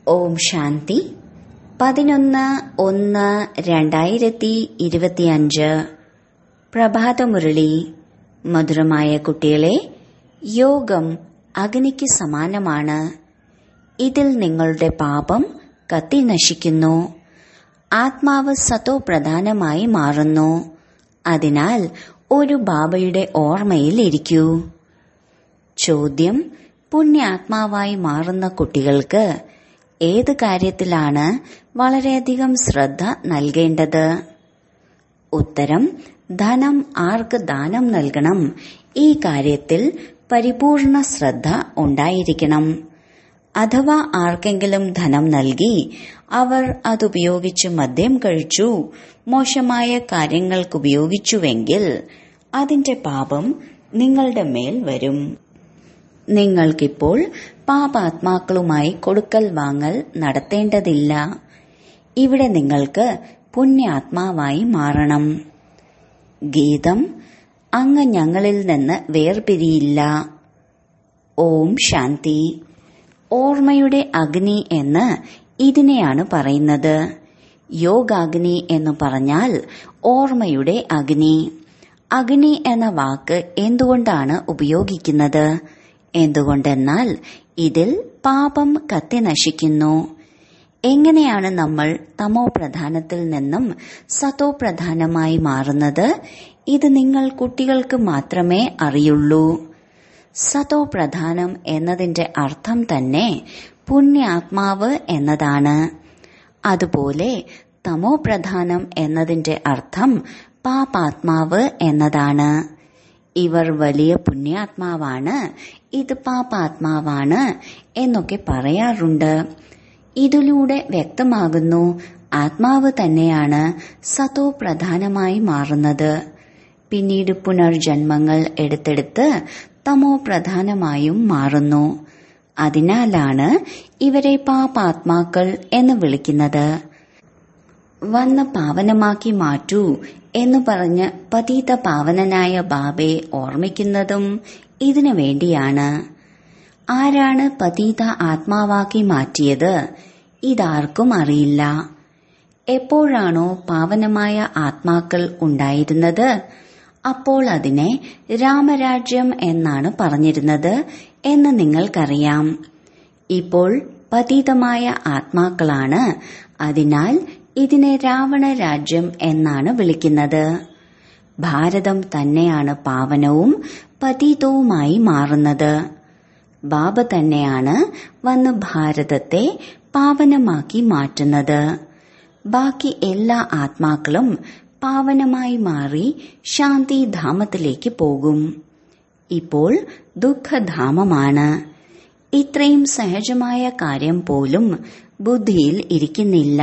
ഓം ശാന്തി പതിനൊന്ന് ഒന്ന് രണ്ടായിരത്തി ഇരുപത്തിയഞ്ച് പ്രഭാതമുരളി മധുരമായ കുട്ടികളെ യോഗം അഗ്നിക്ക് സമാനമാണ് ഇതിൽ നിങ്ങളുടെ പാപം കത്തി നശിക്കുന്നു ആത്മാവ് സത്തോ പ്രധാനമായി മാറുന്നു അതിനാൽ ഒരു ബാബയുടെ ഓർമ്മയിൽ ഇരിക്കൂ ചോദ്യം പുണ്യാത്മാവായി മാറുന്ന കുട്ടികൾക്ക് ഏത് കാര്യത്തിലാണ് വളരെയധികം ശ്രദ്ധ നൽകേണ്ടത് ഉത്തരം ധനം ആർക്ക് ദാനം നൽകണം ഈ കാര്യത്തിൽ പരിപൂർണ ശ്രദ്ധ ഉണ്ടായിരിക്കണം അഥവാ ആർക്കെങ്കിലും ധനം നൽകി അവർ അതുപയോഗിച്ച് മദ്യം കഴിച്ചു മോശമായ കാര്യങ്ങൾക്ക് ഉപയോഗിച്ചുവെങ്കിൽ അതിന്റെ പാപം നിങ്ങളുടെ മേൽ വരും നിങ്ങൾക്കിപ്പോൾ പാപാത്മാക്കളുമായി കൊടുക്കൽ വാങ്ങൽ നടത്തേണ്ടതില്ല ഇവിടെ നിങ്ങൾക്ക് പുണ്യാത്മാവായി മാറണം ഗീതം അങ്ങ് ഞങ്ങളിൽ നിന്ന് വേർപിരിയില്ല ഓം ശാന്തി ഓർമ്മയുടെ അഗ്നി എന്ന് ഇതിനെയാണ് പറയുന്നത് യോഗാഗ്നി എന്ന് പറഞ്ഞാൽ ഓർമ്മയുടെ അഗ്നി അഗ്നി എന്ന വാക്ക് എന്തുകൊണ്ടാണ് ഉപയോഗിക്കുന്നത് എന്തുകൊണ്ടെന്നാൽ ഇതിൽ പാപം കത്തി നശിക്കുന്നു എങ്ങനെയാണ് നമ്മൾ തമോ പ്രധാനത്തിൽ നിന്നും സതോ പ്രധാനമായി മാറുന്നത് ഇത് നിങ്ങൾ കുട്ടികൾക്ക് മാത്രമേ അറിയുള്ളൂ സതോ പ്രധാനം എന്നതിന്റെ അർത്ഥം തന്നെ പുണ്യാത്മാവ് എന്നതാണ് അതുപോലെ തമോ പ്രധാനം എന്നതിന്റെ അർത്ഥം പാപാത്മാവ് എന്നതാണ് ഇവർ വലിയ പുണ്യാത്മാവാണ് ഇത് പാപാത്മാവാണ് എന്നൊക്കെ പറയാറുണ്ട് ഇതിലൂടെ വ്യക്തമാകുന്നു ആത്മാവ് തന്നെയാണ് സതോ പ്രധാനമായി മാറുന്നത് പിന്നീട് പുനർജന്മങ്ങൾ എടുത്തെടുത്ത് തമോ പ്രധാനമായും മാറുന്നു അതിനാലാണ് ഇവരെ പാപാത്മാക്കൾ എന്ന് വിളിക്കുന്നത് വന്ന് പാവനമാക്കി മാറ്റൂ എന്ന് പറഞ്ഞ് പതീത പാവനനായ ബാബയെ ഓർമ്മിക്കുന്നതും ഇതിനു വേണ്ടിയാണ് ആരാണ് പതീത ആത്മാവാക്കി മാറ്റിയത് ഇതാർക്കും അറിയില്ല എപ്പോഴാണോ പാവനമായ ആത്മാക്കൾ ഉണ്ടായിരുന്നത് അപ്പോൾ അതിനെ രാമരാജ്യം എന്നാണ് പറഞ്ഞിരുന്നത് എന്ന് നിങ്ങൾക്കറിയാം ഇപ്പോൾ പതീതമായ ആത്മാക്കളാണ് അതിനാൽ ഇതിനെ രാവണ രാജ്യം എന്നാണ് വിളിക്കുന്നത് ഭാരതം തന്നെയാണ് പാവനവും പതീതവുമായി മാറുന്നത് ബാബ തന്നെയാണ് വന്ന് ഭാരതത്തെ പാവനമാക്കി മാറ്റുന്നത് ബാക്കി എല്ലാ ആത്മാക്കളും പാവനമായി മാറി ശാന്തിധാമത്തിലേക്ക് പോകും ഇപ്പോൾ ദുഃഖധാമമാണ് ഇത്രയും സഹജമായ കാര്യം പോലും ബുദ്ധിയിൽ ഇരിക്കുന്നില്ല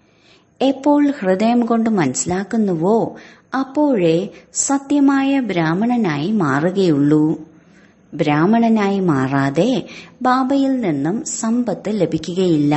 എപ്പോൾ ഹൃദയം കൊണ്ട് മനസ്സിലാക്കുന്നുവോ അപ്പോഴേ സത്യമായ ബ്രാഹ്മണനായി മാറുകയുള്ളൂ ബ്രാഹ്മണനായി മാറാതെ ബാബയിൽ നിന്നും സമ്പത്ത് ലഭിക്കുകയില്ല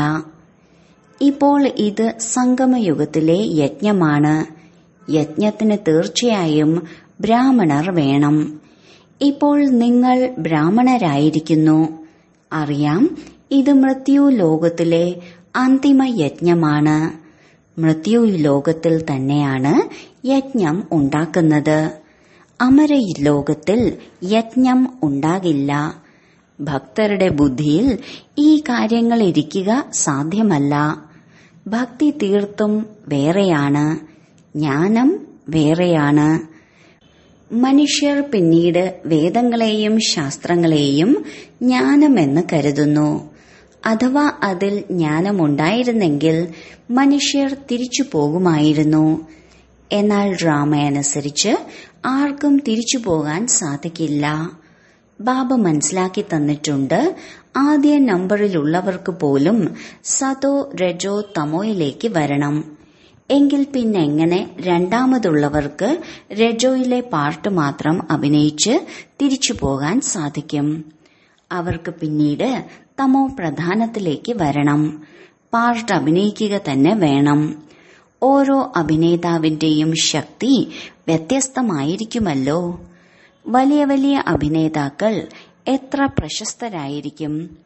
ഇപ്പോൾ ഇത് സംഗമയുഗത്തിലെ യജ്ഞമാണ് യജ്ഞത്തിന് തീർച്ചയായും ബ്രാഹ്മണർ വേണം ഇപ്പോൾ നിങ്ങൾ ബ്രാഹ്മണരായിരിക്കുന്നു അറിയാം ഇത് മൃത്യു ലോകത്തിലെ അന്തിമ യജ്ഞമാണ് മൃത്യു ലോകത്തിൽ തന്നെയാണ് യജ്ഞം ഉണ്ടാക്കുന്നത് അമര ലോകത്തിൽ യജ്ഞം ഉണ്ടാകില്ല ഭക്തരുടെ ബുദ്ധിയിൽ ഈ കാര്യങ്ങൾ ഇരിക്കുക സാധ്യമല്ല ഭക്തി തീർത്തും വേറെയാണ് ജ്ഞാനം വേറെയാണ് മനുഷ്യർ പിന്നീട് വേദങ്ങളെയും ശാസ്ത്രങ്ങളെയും ജ്ഞാനമെന്ന് കരുതുന്നു അഥവാ അതിൽ ജ്ഞാനമുണ്ടായിരുന്നെങ്കിൽ മനുഷ്യർ തിരിച്ചു പോകുമായിരുന്നു എന്നാൽ ഡ്രാമയനുസരിച്ച് ആർക്കും തിരിച്ചു പോകാൻ സാധിക്കില്ല ബാബ മനസ്സിലാക്കി തന്നിട്ടുണ്ട് ആദ്യ നമ്പറിലുള്ളവർക്ക് പോലും സതോ രജോ തമോയിലേക്ക് വരണം എങ്കിൽ പിന്നെ എങ്ങനെ രണ്ടാമതുള്ളവർക്ക് രജോയിലെ പാർട്ട് മാത്രം അഭിനയിച്ച് തിരിച്ചു പോകാൻ സാധിക്കും അവർക്ക് പിന്നീട് തമോ പ്രധാനത്തിലേക്ക് വരണം പാർട്ട് അഭിനയിക്കുക തന്നെ വേണം ഓരോ അഭിനേതാവിന്റെയും ശക്തി വ്യത്യസ്തമായിരിക്കുമല്ലോ വലിയ വലിയ അഭിനേതാക്കൾ എത്ര പ്രശസ്തരായിരിക്കും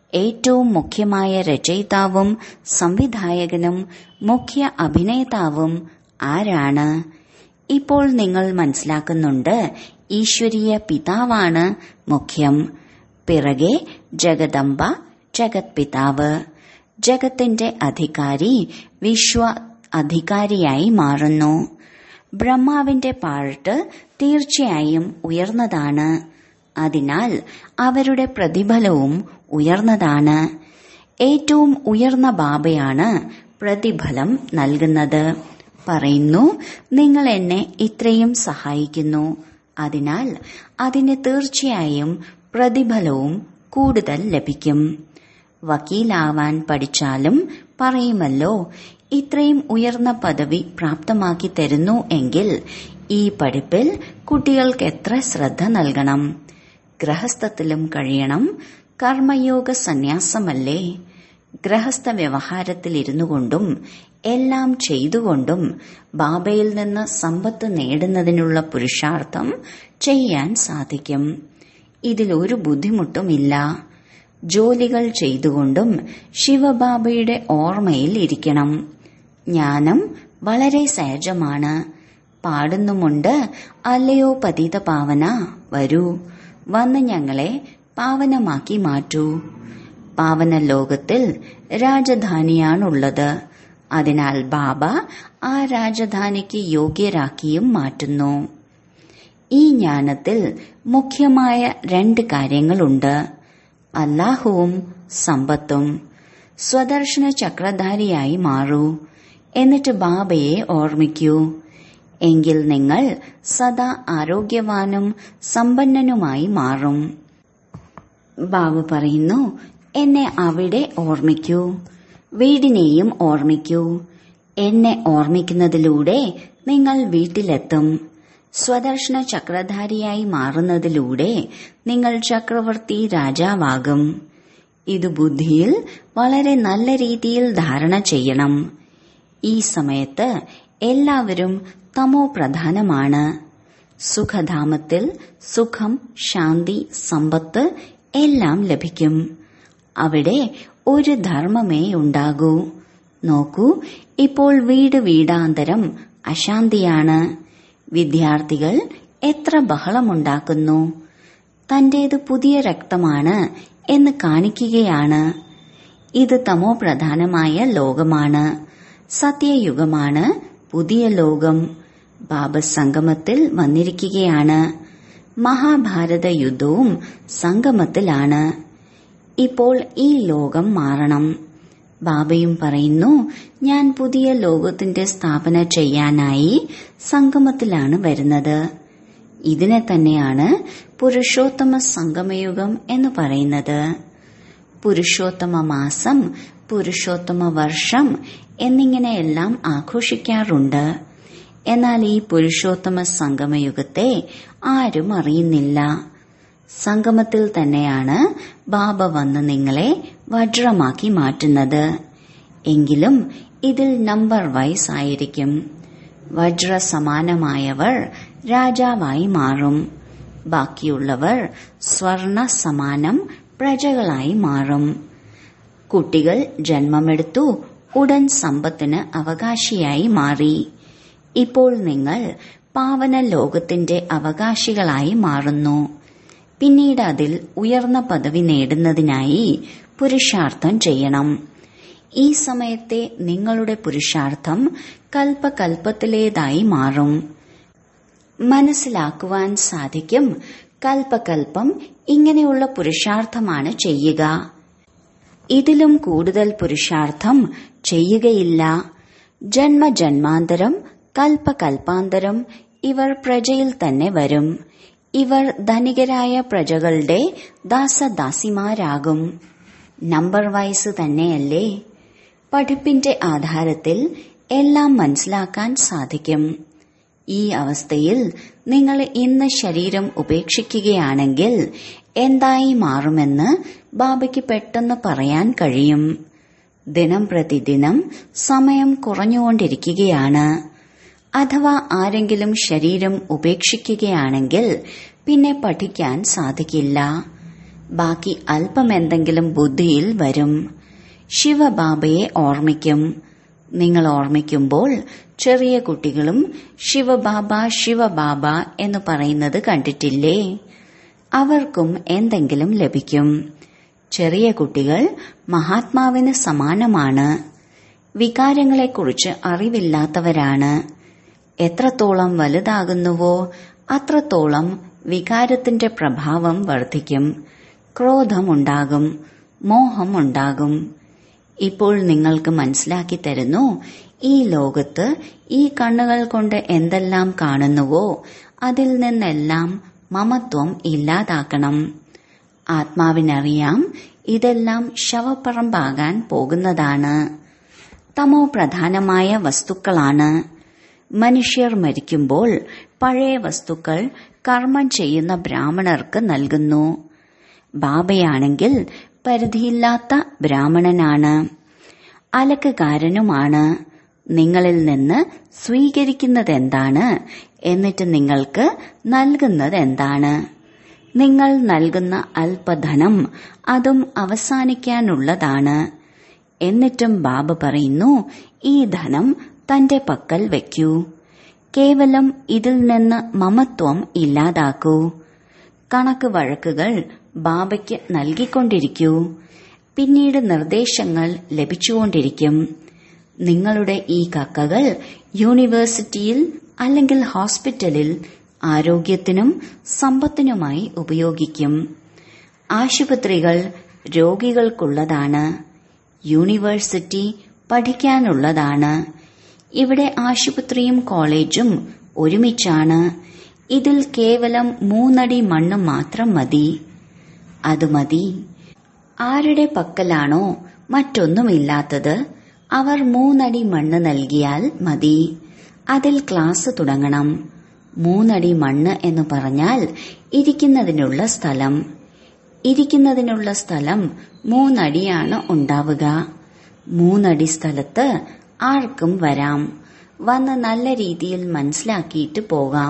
ഏറ്റവും മുഖ്യമായ രചയിതാവും സംവിധായകനും മുഖ്യ അഭിനേതാവും ആരാണ് ഇപ്പോൾ നിങ്ങൾ മനസ്സിലാക്കുന്നുണ്ട് ഈശ്വരീയ പിതാവാണ് മുഖ്യം പിറകെ ജഗദംബ ജഗത് പിതാവ് ജഗത്തിന്റെ അധികാരി വിശ്വ അധികാരിയായി മാറുന്നു ബ്രഹ്മാവിന്റെ പാർട്ട് തീർച്ചയായും ഉയർന്നതാണ് അതിനാൽ അവരുടെ പ്രതിഫലവും ഉയർന്നതാണ് ഏറ്റവും ഉയർന്ന ബാബയാണ് പ്രതിഫലം നൽകുന്നത് പറയുന്നു നിങ്ങൾ എന്നെ ഇത്രയും സഹായിക്കുന്നു അതിനാൽ അതിന് തീർച്ചയായും പ്രതിഫലവും കൂടുതൽ ലഭിക്കും വക്കീലാവാൻ പഠിച്ചാലും പറയുമല്ലോ ഇത്രയും ഉയർന്ന പദവി പ്രാപ്തമാക്കി തരുന്നു എങ്കിൽ ഈ പഠിപ്പിൽ കുട്ടികൾക്ക് എത്ര ശ്രദ്ധ നൽകണം ഗ്രഹസ്ഥത്തിലും കഴിയണം കർമ്മയോഗ സന്യാസമല്ലേ ഗ്രഹസ്ഥ വ്യവഹാരത്തിലിരുന്നു കൊണ്ടും എല്ലാം ചെയ്തുകൊണ്ടും ബാബയിൽ നിന്ന് സമ്പത്ത് നേടുന്നതിനുള്ള പുരുഷാർത്ഥം ചെയ്യാൻ സാധിക്കും ഇതിലൊരു ബുദ്ധിമുട്ടുമില്ല ജോലികൾ ചെയ്തുകൊണ്ടും ശിവബാബയുടെ ഓർമ്മയിൽ ഇരിക്കണം ജ്ഞാനം വളരെ സഹജമാണ് പാടുന്നുമുണ്ട് അല്ലയോ പതിത പാവന വരൂ വന്ന് ഞങ്ങളെ പാവനമാക്കി മാറ്റൂ പാവന ലോകത്തിൽ രാജധാനിയാണുള്ളത് അതിനാൽ ബാബ ആ രാജധാനിക്ക് യോഗ്യരാക്കിയും മാറ്റുന്നു ഈ ജ്ഞാനത്തിൽ മുഖ്യമായ രണ്ട് കാര്യങ്ങളുണ്ട് അല്ലാഹുവും സമ്പത്തും സ്വദർശന ചക്രധാരിയായി മാറൂ എന്നിട്ട് ബാബയെ ഓർമ്മിക്കൂ എങ്കിൽ നിങ്ങൾ സദാ ആരോഗ്യവാനും സമ്പന്നനുമായി മാറും ബാബ പറയുന്നു എന്നെ അവിടെ ഓർമ്മിക്കൂ വീടിനെയും ഓർമ്മിക്കൂ എന്നെ ഓർമ്മിക്കുന്നതിലൂടെ നിങ്ങൾ വീട്ടിലെത്തും സ്വദർശന ചക്രധാരിയായി മാറുന്നതിലൂടെ നിങ്ങൾ ചക്രവർത്തി രാജാവാകും ഇത് ബുദ്ധിയിൽ വളരെ നല്ല രീതിയിൽ ധാരണ ചെയ്യണം ഈ സമയത്ത് എല്ലാവരും തമോ പ്രധാനമാണ് സുഖധാമത്തിൽ സുഖം ശാന്തി സമ്പത്ത് എല്ലാം ലഭിക്കും അവിടെ ഒരു ധർമ്മമേ ഉണ്ടാകൂ നോക്കൂ ഇപ്പോൾ വീട് വീടാന്തരം അശാന്തിയാണ് വിദ്യാർത്ഥികൾ എത്ര ബഹളമുണ്ടാക്കുന്നു തന്റേത് പുതിയ രക്തമാണ് എന്ന് കാണിക്കുകയാണ് ഇത് തമോ പ്രധാനമായ ലോകമാണ് സത്യയുഗമാണ് പുതിയ ലോകം ബാബ സംഗമത്തിൽ വന്നിരിക്കുകയാണ് മഹാഭാരത യുദ്ധവും സംഗമത്തിലാണ് ഇപ്പോൾ ഈ ലോകം മാറണം ബാബയും പറയുന്നു ഞാൻ പുതിയ ലോകത്തിന്റെ സ്ഥാപന ചെയ്യാനായി സംഗമത്തിലാണ് വരുന്നത് ഇതിനെ തന്നെയാണ് പുരുഷോത്തമ സംഗമയുഗം എന്ന് പറയുന്നത് പുരുഷോത്തമ മാസം പുരുഷോത്തമ വർഷം എന്നിങ്ങനെയെല്ലാം ആഘോഷിക്കാറുണ്ട് എന്നാൽ ഈ പുരുഷോത്തമ സംഗമയുഗത്തെ ആരും അറിയുന്നില്ല സംഗമത്തിൽ തന്നെയാണ് ബാബ വന്ന് നിങ്ങളെ വജ്രമാക്കി മാറ്റുന്നത് എങ്കിലും ഇതിൽ നമ്പർ വൈസ് ആയിരിക്കും വജ്ര സമാനമായവർ രാജാവായി മാറും ബാക്കിയുള്ളവർ സ്വർണ സമാനം പ്രജകളായി മാറും കുട്ടികൾ ജന്മമെടുത്തു ഉടൻ സമ്പത്തിന് അവകാശിയായി മാറി ഇപ്പോൾ നിങ്ങൾ പാവന ലോകത്തിന്റെ അവകാശികളായി മാറുന്നു പിന്നീട് അതിൽ ഉയർന്ന പദവി നേടുന്നതിനായി പുരുഷാർത്ഥം ചെയ്യണം ഈ സമയത്തെ നിങ്ങളുടെ പുരുഷാർത്ഥം കൽപ്പകൽപ്പത്തിലേതായി മാറും മനസ്സിലാക്കുവാൻ സാധിക്കും കൽപ്പകൽപ്പം ഇങ്ങനെയുള്ള പുരുഷാർത്ഥമാണ് ചെയ്യുക ഇതിലും കൂടുതൽ പുരുഷാർത്ഥം ചെയ്യുകയില്ല ജന്മജന്മാന്തരം കൽപ്പകൽപ്പാന്തരം ഇവർ പ്രജയിൽ തന്നെ വരും ഇവർ ധനികരായ പ്രജകളുടെ ദാസദാസിമാരാകും നമ്പർ വൈസ് തന്നെയല്ലേ പഠിപ്പിന്റെ ആധാരത്തിൽ എല്ലാം മനസ്സിലാക്കാൻ സാധിക്കും ഈ അവസ്ഥയിൽ നിങ്ങൾ ഇന്ന് ശരീരം ഉപേക്ഷിക്കുകയാണെങ്കിൽ എന്തായി മാറുമെന്ന് ബാബയ്ക്ക് പെട്ടെന്ന് പറയാൻ കഴിയും ദിനം പ്രതിദിനം സമയം കുറഞ്ഞുകൊണ്ടിരിക്കുകയാണ് അഥവാ ആരെങ്കിലും ശരീരം ഉപേക്ഷിക്കുകയാണെങ്കിൽ പിന്നെ പഠിക്കാൻ സാധിക്കില്ല ബാക്കി അല്പം എന്തെങ്കിലും ബുദ്ധിയിൽ വരും ശിവബാബയെ ഓർമ്മിക്കും നിങ്ങൾ ഓർമ്മിക്കുമ്പോൾ ചെറിയ കുട്ടികളും ശിവബാബ ശിവബാബ എന്ന് പറയുന്നത് കണ്ടിട്ടില്ലേ അവർക്കും എന്തെങ്കിലും ലഭിക്കും ചെറിയ കുട്ടികൾ മഹാത്മാവിന് സമാനമാണ് വികാരങ്ങളെക്കുറിച്ച് അറിവില്ലാത്തവരാണ് എത്രത്തോളം വലുതാകുന്നുവോ അത്രത്തോളം വികാരത്തിന്റെ പ്രഭാവം വർദ്ധിക്കും ക്രോധമുണ്ടാകും മോഹമുണ്ടാകും ഇപ്പോൾ നിങ്ങൾക്ക് മനസ്സിലാക്കി തരുന്നു ഈ ലോകത്ത് ഈ കണ്ണുകൾ കൊണ്ട് എന്തെല്ലാം കാണുന്നുവോ അതിൽ നിന്നെല്ലാം മമത്വം ഇല്ലാതാക്കണം ആത്മാവിനറിയാം ഇതെല്ലാം ശവപ്പറമ്പാകാൻ പോകുന്നതാണ് തമോ പ്രധാനമായ വസ്തുക്കളാണ് മനുഷ്യർ മരിക്കുമ്പോൾ പഴയ വസ്തുക്കൾ കർമ്മം ചെയ്യുന്ന ബ്രാഹ്മണർക്ക് നൽകുന്നു ബാബയാണെങ്കിൽ പരിധിയില്ലാത്ത ബ്രാഹ്മണനാണ് അലക്കുകാരനുമാണ് നിങ്ങളിൽ നിന്ന് സ്വീകരിക്കുന്നതെന്താണ് എന്നിട്ട് നിങ്ങൾക്ക് നൽകുന്നതെന്താണ് നിങ്ങൾ നൽകുന്ന അല്പധനം അതും അവസാനിക്കാനുള്ളതാണ് എന്നിട്ടും ബാബ പറയുന്നു ഈ ധനം തന്റെ പക്കൽ വയ്ക്കൂ കേവലം ഇതിൽ നിന്ന് മമത്വം ഇല്ലാതാക്കൂ കണക്ക് വഴക്കുകൾ ബാബയ്ക്ക് നൽകിക്കൊണ്ടിരിക്കൂ പിന്നീട് നിർദ്ദേശങ്ങൾ ലഭിച്ചുകൊണ്ടിരിക്കും നിങ്ങളുടെ ഈ കക്കകൾ യൂണിവേഴ്സിറ്റിയിൽ അല്ലെങ്കിൽ ഹോസ്പിറ്റലിൽ ആരോഗ്യത്തിനും സമ്പത്തിനുമായി ഉപയോഗിക്കും ആശുപത്രികൾ രോഗികൾക്കുള്ളതാണ് യൂണിവേഴ്സിറ്റി പഠിക്കാനുള്ളതാണ് ഇവിടെ ആശുപത്രിയും കോളേജും ഒരുമിച്ചാണ് ഇതിൽ കേവലം മൂന്നടി മണ്ണ് മാത്രം മതി അത് മതി ആരുടെ പക്കലാണോ മറ്റൊന്നുമില്ലാത്തത് അവർ മൂന്നടി മണ്ണ് നൽകിയാൽ മതി അതിൽ ക്ലാസ് തുടങ്ങണം മൂന്നടി മണ്ണ് എന്ന് പറഞ്ഞാൽ ഇരിക്കുന്നതിനുള്ള സ്ഥലം ഇരിക്കുന്നതിനുള്ള സ്ഥലം മൂന്നടിയാണ് ഉണ്ടാവുക മൂന്നടി സ്ഥലത്ത് ആർക്കും വരാം വന്ന് നല്ല രീതിയിൽ മനസ്സിലാക്കിയിട്ട് പോകാം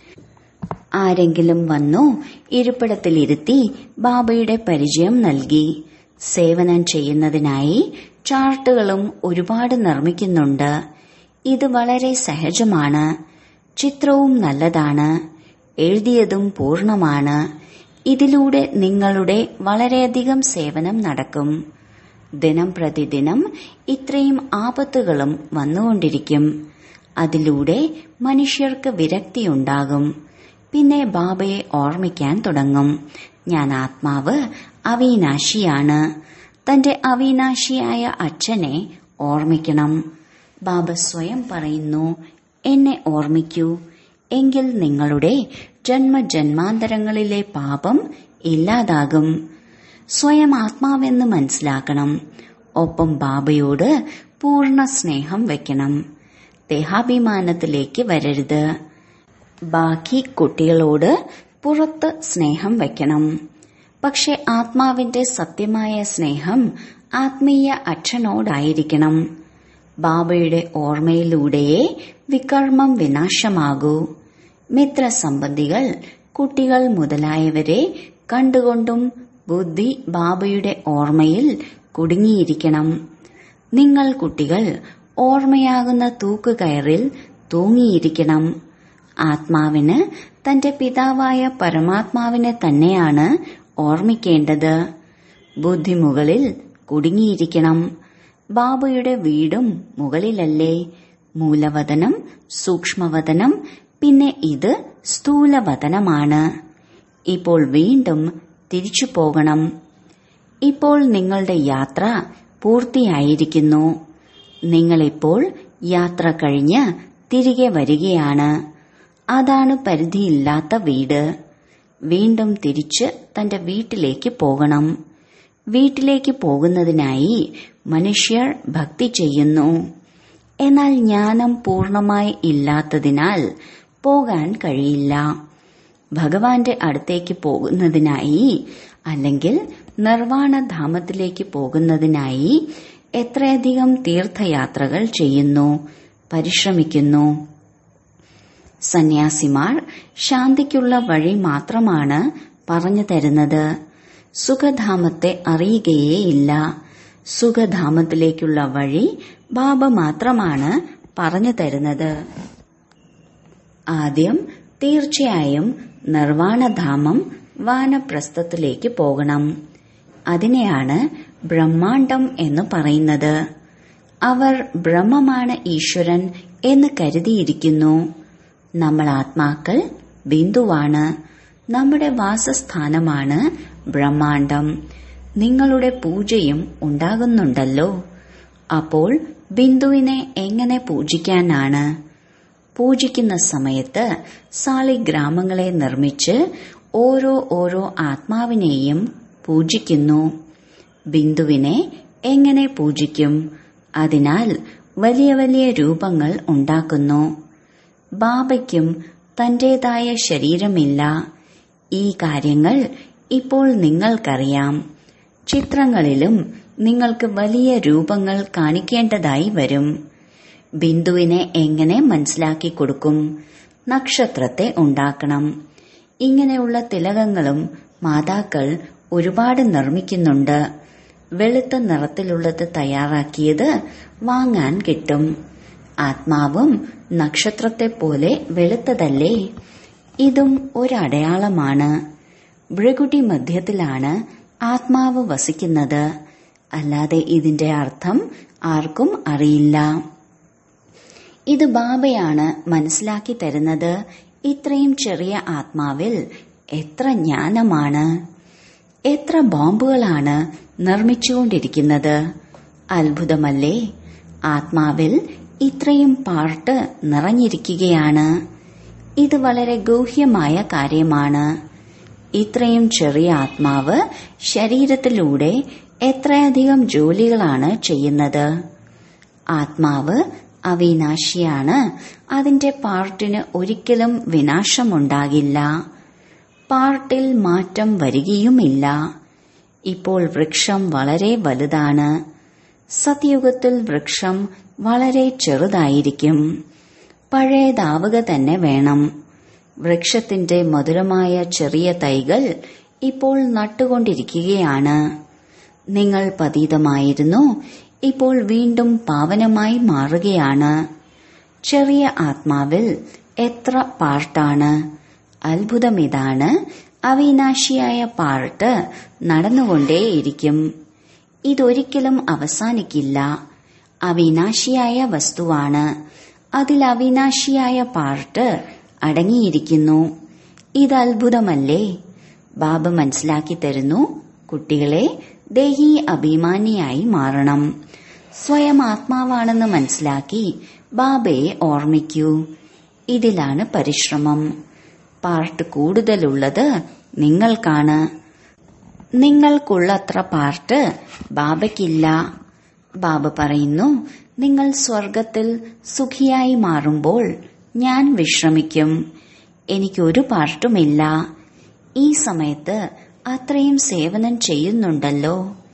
ആരെങ്കിലും വന്നു ഇരിപ്പിടത്തിലിരുത്തി ബാബയുടെ പരിചയം നൽകി സേവനം ചെയ്യുന്നതിനായി ചാർട്ടുകളും ഒരുപാട് നിർമ്മിക്കുന്നുണ്ട് ഇത് വളരെ സഹജമാണ് ചിത്രവും നല്ലതാണ് എഴുതിയതും പൂർണ്ണമാണ് ഇതിലൂടെ നിങ്ങളുടെ വളരെയധികം സേവനം നടക്കും ദിനം പ്രതിദിനം ഇത്രയും ആപത്തുകളും വന്നുകൊണ്ടിരിക്കും അതിലൂടെ മനുഷ്യർക്ക് വിരക്തിയുണ്ടാകും പിന്നെ ബാബയെ ഓർമ്മിക്കാൻ തുടങ്ങും ഞാൻ ആത്മാവ് അവിനാശിയാണ് തന്റെ അവിനാശിയായ അച്ഛനെ ഓർമ്മിക്കണം ബാബ സ്വയം പറയുന്നു എന്നെ ഓർമ്മിക്കൂ എങ്കിൽ നിങ്ങളുടെ ജന്മജന്മാന്തരങ്ങളിലെ പാപം ഇല്ലാതാകും സ്വയം ആത്മാവെന്ന് മനസ്സിലാക്കണം ഒപ്പം ബാബയോട് പൂർണ്ണ സ്നേഹം വെക്കണം ദേഹാഭിമാനത്തിലേക്ക് വരരുത് ബാക്കി കുട്ടികളോട് പുറത്ത് സ്നേഹം വെക്കണം പക്ഷെ ആത്മാവിന്റെ സത്യമായ സ്നേഹം ആത്മീയ അച്ഛനോടായിരിക്കണം ബാബയുടെ ഓർമ്മയിലൂടെയേ വികർമ്മം വിനാശമാകൂ മിത്രസംബന്ധികൾ കുട്ടികൾ മുതലായവരെ കണ്ടുകൊണ്ടും ബുദ്ധി ബാബയുടെ ഓർമ്മയിൽ കുടുങ്ങിയിരിക്കണം നിങ്ങൾ കുട്ടികൾ ഓർമ്മയാകുന്ന തൂക്കുകയറിൽ തൂങ്ങിയിരിക്കണം ആത്മാവിന് തന്റെ പിതാവായ പരമാത്മാവിനെ തന്നെയാണ് ഓർമ്മിക്കേണ്ടത് ബുദ്ധി മുകളിൽ കുടുങ്ങിയിരിക്കണം ബാബയുടെ വീടും മുകളിലല്ലേ മൂലവതനം സൂക്ഷ്മവതനം പിന്നെ ഇത് സ്ഥൂലവതനമാണ് ഇപ്പോൾ വീണ്ടും തിരിച്ചു പോകണം ഇപ്പോൾ നിങ്ങളുടെ യാത്ര പൂർത്തിയായിരിക്കുന്നു നിങ്ങളിപ്പോൾ യാത്ര കഴിഞ്ഞ് തിരികെ വരികയാണ് അതാണ് പരിധിയില്ലാത്ത വീട് വീണ്ടും തിരിച്ച് തന്റെ വീട്ടിലേക്ക് പോകണം വീട്ടിലേക്ക് പോകുന്നതിനായി മനുഷ്യർ ഭക്തി ചെയ്യുന്നു എന്നാൽ ജ്ഞാനം പൂർണമായി ഇല്ലാത്തതിനാൽ പോകാൻ കഴിയില്ല ഭഗവാന്റെ അടുത്തേക്ക് പോകുന്നതിനായി അല്ലെങ്കിൽ നിർവാണധാമത്തിലേക്ക് പോകുന്നതിനായി എത്രയധികം തീർത്ഥയാത്രകൾ ചെയ്യുന്നു പരിശ്രമിക്കുന്നു സന്യാസിമാർ ശാന്തിക്കുള്ള വഴി മാത്രമാണ് പറഞ്ഞു തരുന്നത് സുഖധാമത്തെ അറിയുകയേയില്ല സുഖധാമത്തിലേക്കുള്ള വഴി ബാബ മാത്രമാണ് പറഞ്ഞു തരുന്നത് ആദ്യം തീർച്ചയായും നിർവാണധാമം വാനപ്രസ്ഥത്തിലേക്ക് പോകണം അതിനെയാണ് ബ്രഹ്മാണ്ടം എന്ന് പറയുന്നത് അവർ ബ്രഹ്മമാണ് ഈശ്വരൻ എന്ന് കരുതിയിരിക്കുന്നു നമ്മൾ ആത്മാക്കൾ ബിന്ദുവാണ് നമ്മുടെ വാസസ്ഥാനമാണ് ബ്രഹ്മാണ്ടം നിങ്ങളുടെ പൂജയും ഉണ്ടാകുന്നുണ്ടല്ലോ അപ്പോൾ ബിന്ദുവിനെ എങ്ങനെ പൂജിക്കാനാണ് പൂജിക്കുന്ന സമയത്ത് സാളിഗ്രാമങ്ങളെ നിർമ്മിച്ച് ഓരോ ഓരോ ആത്മാവിനെയും പൂജിക്കുന്നു ബിന്ദുവിനെ എങ്ങനെ പൂജിക്കും അതിനാൽ വലിയ വലിയ രൂപങ്ങൾ ഉണ്ടാക്കുന്നു ബാബയ്ക്കും തന്റേതായ ശരീരമില്ല ഈ കാര്യങ്ങൾ ഇപ്പോൾ നിങ്ങൾക്കറിയാം ചിത്രങ്ങളിലും നിങ്ങൾക്ക് വലിയ രൂപങ്ങൾ കാണിക്കേണ്ടതായി വരും ബിന്ദുവിനെ എങ്ങനെ മനസ്സിലാക്കി കൊടുക്കും നക്ഷത്രത്തെ ഉണ്ടാക്കണം ഇങ്ങനെയുള്ള തിലകങ്ങളും മാതാക്കൾ ഒരുപാട് നിർമ്മിക്കുന്നുണ്ട് വെളുത്ത നിറത്തിലുള്ളത് തയ്യാറാക്കിയത് വാങ്ങാൻ കിട്ടും ആത്മാവും നക്ഷത്രത്തെ പോലെ വെളുത്തതല്ലേ ഇതും ഒരടയാളമാണ് ഭൃകുടി മധ്യത്തിലാണ് ആത്മാവ് വസിക്കുന്നത് അല്ലാതെ ഇതിന്റെ അർത്ഥം ആർക്കും അറിയില്ല ഇത് ബാബയാണ് മനസ്സിലാക്കി തരുന്നത് ഇത്രയും ചെറിയ ആത്മാവിൽ എത്ര ജ്ഞാനമാണ് എത്ര ബോംബുകളാണ് നിർമ്മിച്ചുകൊണ്ടിരിക്കുന്നത് അത്ഭുതമല്ലേ ആത്മാവിൽ ഇത്രയും പാർട്ട് നിറഞ്ഞിരിക്കുകയാണ് ഇത് വളരെ ഗൂഹ്യമായ കാര്യമാണ് ഇത്രയും ചെറിയ ആത്മാവ് ശരീരത്തിലൂടെ എത്രയധികം ജോലികളാണ് ചെയ്യുന്നത് ആത്മാവ് അവിനാശിയാണ് അതിന്റെ പാർട്ടിന് ഒരിക്കലും വിനാശമുണ്ടാകില്ല പാർട്ടിൽ മാറ്റം വരികയുമില്ല ഇപ്പോൾ വൃക്ഷം വളരെ വലുതാണ് സത്യുഗത്തിൽ വൃക്ഷം വളരെ ചെറുതായിരിക്കും പഴയതാവുക തന്നെ വേണം വൃക്ഷത്തിന്റെ മധുരമായ ചെറിയ തൈകൾ ഇപ്പോൾ നട്ടുകൊണ്ടിരിക്കുകയാണ് നിങ്ങൾ പതീതമായിരുന്നു ഇപ്പോൾ വീണ്ടും പാവനമായി മാറുകയാണ് ചെറിയ ആത്മാവിൽ എത്ര പാർട്ടാണ് അത്ഭുതമിതാണ് അവിനാശിയായ പാർട്ട് നടന്നുകൊണ്ടേയിരിക്കും ഇതൊരിക്കലും അവസാനിക്കില്ല അവിനാശിയായ വസ്തുവാണ് അതിൽ അവിനാശിയായ പാർട്ട് അടങ്ങിയിരിക്കുന്നു ഇത് അത്ഭുതമല്ലേ ബാബ മനസ്സിലാക്കി തരുന്നു കുട്ടികളെ ദേഹി അഭിമാനിയായി മാറണം സ്വയം ആത്മാവാണെന്ന് മനസ്സിലാക്കി ബാബയെ ഓർമ്മിക്കൂ ഇതിലാണ് പരിശ്രമം പാർട്ട് കൂടുതലുള്ളത് നിങ്ങൾക്കാണ് നിങ്ങൾക്കുള്ളത്ര പാർട്ട് ബാബയ്ക്കില്ല ബാബ പറയുന്നു നിങ്ങൾ സ്വർഗത്തിൽ സുഖിയായി മാറുമ്പോൾ ഞാൻ വിശ്രമിക്കും എനിക്കൊരു പാർട്ടുമില്ല ഈ സമയത്ത് അത്രയും സേവനം ചെയ്യുന്നുണ്ടല്ലോ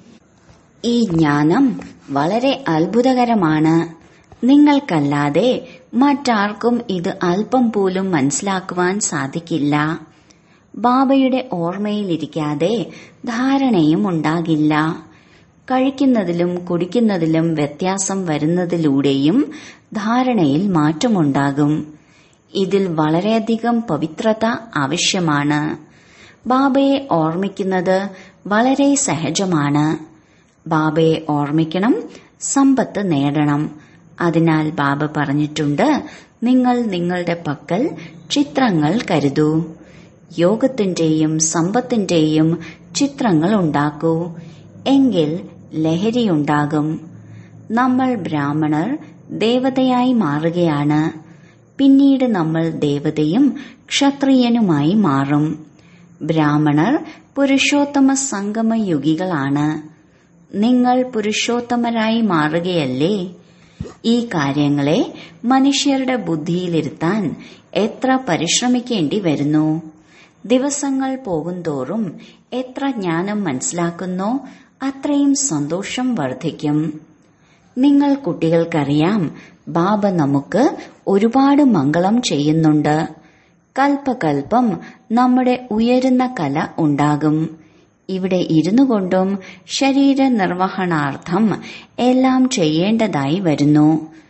ഈ ജ്ഞാനം വളരെ അത്ഭുതകരമാണ് നിങ്ങൾക്കല്ലാതെ മറ്റാർക്കും ഇത് അല്പം പോലും മനസ്സിലാക്കുവാൻ സാധിക്കില്ല ബാബയുടെ ഓർമ്മയിലിരിക്കാതെ ധാരണയും ഉണ്ടാകില്ല കഴിക്കുന്നതിലും കുടിക്കുന്നതിലും വ്യത്യാസം വരുന്നതിലൂടെയും ധാരണയിൽ മാറ്റമുണ്ടാകും ഇതിൽ വളരെയധികം പവിത്രത ആവശ്യമാണ് ബാബയെ ഓർമ്മിക്കുന്നത് വളരെ സഹജമാണ് ബാബയെ ഓർമ്മിക്കണം സമ്പത്ത് നേടണം അതിനാൽ ബാബ പറഞ്ഞിട്ടുണ്ട് നിങ്ങൾ നിങ്ങളുടെ പക്കൽ ചിത്രങ്ങൾ കരുതൂ യോഗത്തിന്റെയും സമ്പത്തിന്റെയും ചിത്രങ്ങൾ ഉണ്ടാക്കൂ എങ്കിൽ ലഹരിയുണ്ടാകും നമ്മൾ ബ്രാഹ്മണർ ദേവതയായി മാറുകയാണ് പിന്നീട് നമ്മൾ ദേവതയും ക്ഷത്രിയനുമായി മാറും ബ്രാഹ്മണർ പുരുഷോത്തമ സംഗമയുഗികളാണ് നിങ്ങൾ പുരുഷോത്തമരായി മാറുകയല്ലേ ഈ കാര്യങ്ങളെ മനുഷ്യരുടെ ബുദ്ധിയിലിരുത്താൻ എത്ര പരിശ്രമിക്കേണ്ടി വരുന്നു ദിവസങ്ങൾ പോകുന്തോറും എത്ര ജ്ഞാനം മനസ്സിലാക്കുന്നോ അത്രയും സന്തോഷം വർദ്ധിക്കും നിങ്ങൾ കുട്ടികൾക്കറിയാം ബാബ നമുക്ക് ഒരുപാട് മംഗളം ചെയ്യുന്നുണ്ട് കൽപ്പകൽപ്പം നമ്മുടെ ഉയരുന്ന കല ഉണ്ടാകും ഇവിടെ ഇരുന്നു കൊണ്ടും ശരീര നിർവഹണാർത്ഥം എല്ലാം ചെയ്യേണ്ടതായി വരുന്നു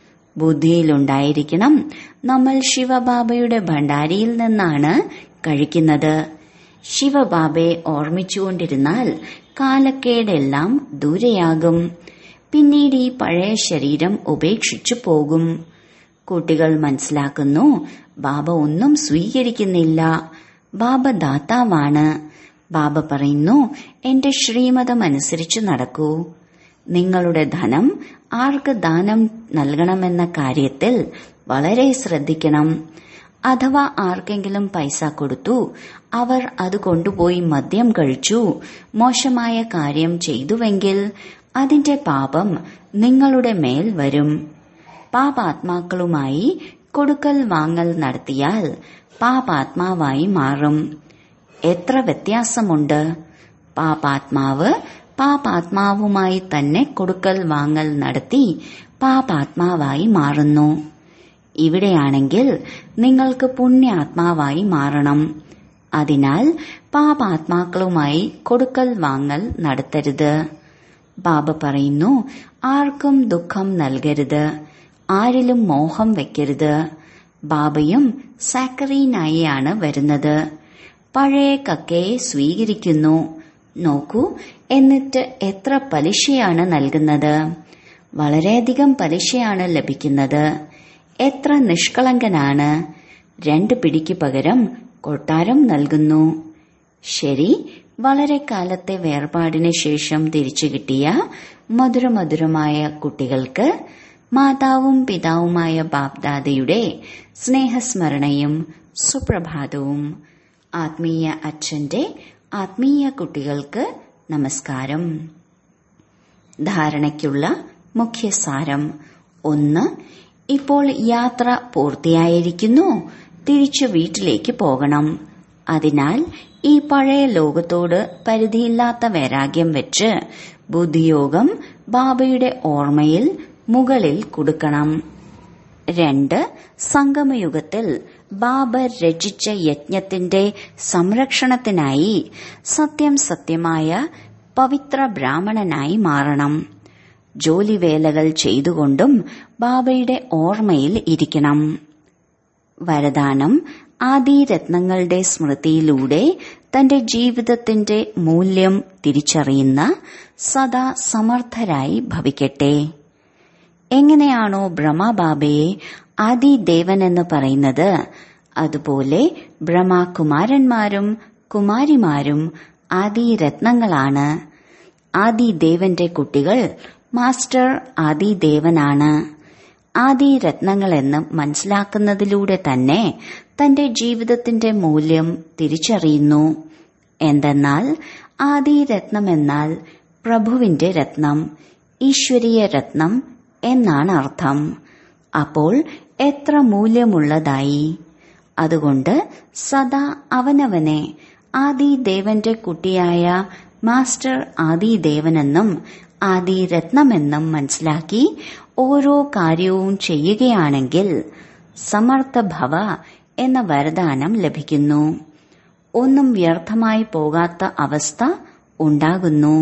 ബുദ്ധിയിലുണ്ടായിരിക്കണം നമ്മൾ ശിവബാബയുടെ ഭണ്ഡാരിയിൽ നിന്നാണ് കഴിക്കുന്നത് ശിവബാബയെ ഓർമ്മിച്ചുകൊണ്ടിരുന്നാൽ കാലക്കേടെല്ലാം ദൂരെയാകും പിന്നീട് ഈ പഴയ ശരീരം ഉപേക്ഷിച്ചു പോകും കുട്ടികൾ മനസ്സിലാക്കുന്നു ബാബ ഒന്നും സ്വീകരിക്കുന്നില്ല ബാബ ദാതാവാണ് ബാബ പറയുന്നു എന്റെ ശ്രീമതം അനുസരിച്ച് നടക്കൂ നിങ്ങളുടെ ധനം ആർക്ക് ദാനം നൽകണമെന്ന കാര്യത്തിൽ വളരെ ശ്രദ്ധിക്കണം അഥവാ ആർക്കെങ്കിലും പൈസ കൊടുത്തു അവർ അത് കൊണ്ടുപോയി മദ്യം കഴിച്ചു മോശമായ കാര്യം ചെയ്തുവെങ്കിൽ അതിന്റെ പാപം നിങ്ങളുടെ മേൽ വരും പാപാത്മാക്കളുമായി കൊടുക്കൽ വാങ്ങൽ നടത്തിയാൽ പാപാത്മാവായി മാറും എത്ര വ്യത്യാസമുണ്ട് പാപാത്മാവ് പാപാത്മാവുമായി തന്നെ കൊടുക്കൽ വാങ്ങൽ നടത്തി പാപാത്മാവായി മാറുന്നു ഇവിടെയാണെങ്കിൽ നിങ്ങൾക്ക് പുണ്യാത്മാവായി മാറണം അതിനാൽ പാപാത്മാക്കളുമായി കൊടുക്കൽ വാങ്ങൽ നടത്തരുത് ബാബ പറയുന്നു ആർക്കും ദുഃഖം നൽകരുത് ആരിലും മോഹം വെക്കരുത് ബാബയും സാക്കറീനായിയാണ് വരുന്നത് പഴയ കക്കയെ സ്വീകരിക്കുന്നു നോക്കൂ എന്നിട്ട് എത്ര പലിശയാണ് നൽകുന്നത് വളരെയധികം പലിശയാണ് ലഭിക്കുന്നത് എത്ര നിഷ്കളങ്കനാണ് രണ്ട് പിടിക്ക് പകരം കൊട്ടാരം നൽകുന്നു ശരി വളരെ കാലത്തെ വേർപാടിന് ശേഷം തിരിച്ചു കിട്ടിയ മധുരമധുരമായ കുട്ടികൾക്ക് മാതാവും പിതാവുമായ ബാപ്ദാദയുടെ സ്നേഹസ്മരണയും സുപ്രഭാതവും ആത്മീയ അച്ഛന്റെ ആത്മീയ കുട്ടികൾക്ക് നമസ്കാരം ധാരണയ്ക്കുള്ള മുഖ്യസാരം ഒന്ന് ഇപ്പോൾ യാത്ര പൂർത്തിയായിരിക്കുന്നു തിരിച്ചു വീട്ടിലേക്ക് പോകണം അതിനാൽ ഈ പഴയ ലോകത്തോട് പരിധിയില്ലാത്ത വൈരാഗ്യം വെച്ച് ബുദ്ധിയോഗം ബാബയുടെ ഓർമ്മയിൽ മുകളിൽ കൊടുക്കണം രണ്ട് സംഗമയുഗത്തിൽ ബാബ രചിച്ച യജ്ഞത്തിന്റെ സംരക്ഷണത്തിനായി സത്യം സത്യമായ പവിത്ര ബ്രാഹ്മണനായി മാറണം ജോലിവേലകൾ ചെയ്തുകൊണ്ടും ബാബയുടെ ഓർമ്മയിൽ ഇരിക്കണം വരദാനം ആദിരത്നങ്ങളുടെ സ്മൃതിയിലൂടെ തന്റെ ജീവിതത്തിന്റെ മൂല്യം തിരിച്ചറിയുന്ന സദാ സമർത്ഥരായി ഭവിക്കട്ടെ എങ്ങനെയാണോ ബ്രഹ്മബാബയെ ആദിദേവൻ എന്ന് പറയുന്നത് അതുപോലെ ബ്രഹ്മകുമാരന്മാരും കുമാരിമാരും ആദിരത്നങ്ങളാണ് ആദിദേവന്റെ കുട്ടികൾ മാസ്റ്റർ ആദിദേവനാണ് ആദിരത്നങ്ങളെന്ന് മനസ്സിലാക്കുന്നതിലൂടെ തന്നെ തന്റെ ജീവിതത്തിന്റെ മൂല്യം തിരിച്ചറിയുന്നു എന്തെന്നാൽ ആദിരത്നമെന്നാൽ പ്രഭുവിന്റെ രത്നം ഈശ്വരീയ രത്നം എന്നാണ് അർത്ഥം അപ്പോൾ എത്ര മൂല്യമുള്ളതായി അതുകൊണ്ട് സദാ അവനവനെ ആദിദേവന്റെ കുട്ടിയായ മാസ്റ്റർ ആദിദേവനെന്നും ആദിരത്നമെന്നും മനസ്സിലാക്കി ഓരോ കാര്യവും ചെയ്യുകയാണെങ്കിൽ സമർത്ഥഭവ എന്ന വരദാനം ലഭിക്കുന്നു ഒന്നും വ്യർത്ഥമായി പോകാത്ത അവസ്ഥ ഉണ്ടാകുന്നു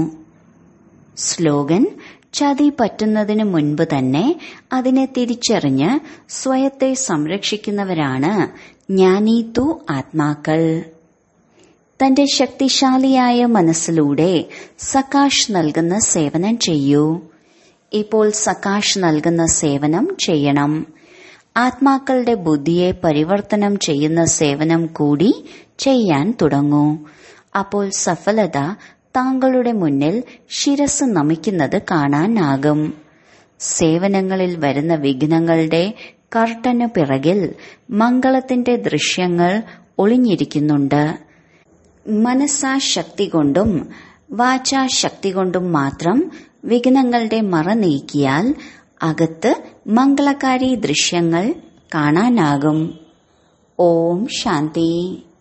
സ്ലോഗൻ ചതി പറ്റുന്നതിന് മുൻപ് തന്നെ അതിനെ തിരിച്ചറിഞ്ഞ് സ്വയത്തെ സംരക്ഷിക്കുന്നവരാണ് ജ്ഞാനീതു ആത്മാക്കൾ തന്റെ ശക്തിശാലിയായ മനസ്സിലൂടെ സകാഷ് നൽകുന്ന സേവനം ചെയ്യൂ ഇപ്പോൾ സകാഷ് നൽകുന്ന സേവനം ചെയ്യണം ആത്മാക്കളുടെ ബുദ്ധിയെ പരിവർത്തനം ചെയ്യുന്ന സേവനം കൂടി ചെയ്യാൻ തുടങ്ങൂ അപ്പോൾ സഫലത താങ്കളുടെ മുന്നിൽ ശിരസ് നമിക്കുന്നത് കാണാനാകും സേവനങ്ങളിൽ വരുന്ന വിഘ്നങ്ങളുടെ കർട്ടന് പിറകിൽ മംഗളത്തിന്റെ ദൃശ്യങ്ങൾ ഒളിഞ്ഞിരിക്കുന്നുണ്ട് മനസ്സാശക്തി കൊണ്ടും വാചാശക്തി കൊണ്ടും മാത്രം വിഘ്നങ്ങളുടെ മറ നീക്കിയാൽ അകത്ത് മംഗളകാരി ദൃശ്യങ്ങൾ കാണാനാകും ഓം ശാന്തി